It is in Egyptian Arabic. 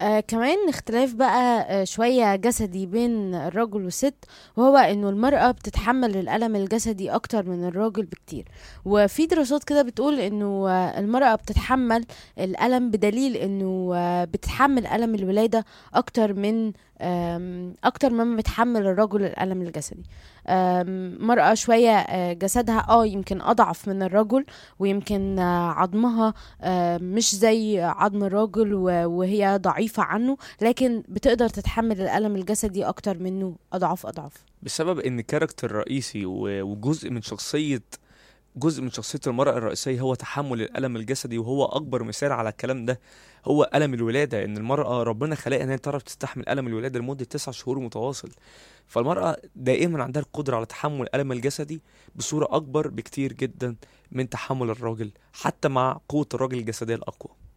آه كمان اختلاف بقى آه شوية جسدي بين الرجل والست وهو انه المرأة بتتحمل الألم الجسدي أكتر من الراجل بكتير وفي دراسات كده بتقول انه آه المرأة بتتحمل الألم بدليل انه آه بتتحمل ألم الولادة أكتر من آم، أكتر مما بتحمل الرجل الألم الجسدي آم، مرأة شوية آه، جسدها اه يمكن أضعف من الرجل ويمكن آه، عظمها آه، مش زي عظم الراجل و- وهي ضعيفة عنه لكن بتقدر تتحمل الألم الجسدي أكتر منه أضعاف أضعاف بسبب ان كاركتر رئيسي و- وجزء من شخصية جزء من شخصية المرأة الرئيسية هو تحمل الألم الجسدي وهو أكبر مثال على الكلام ده هو ألم الولادة إن المرأة ربنا خلقها إن هي تعرف تستحمل ألم الولادة لمدة تسع شهور متواصل فالمرأة دائما عندها القدرة على تحمل الألم الجسدي بصورة أكبر بكتير جدا من تحمل الراجل حتى مع قوة الراجل الجسدية الأقوى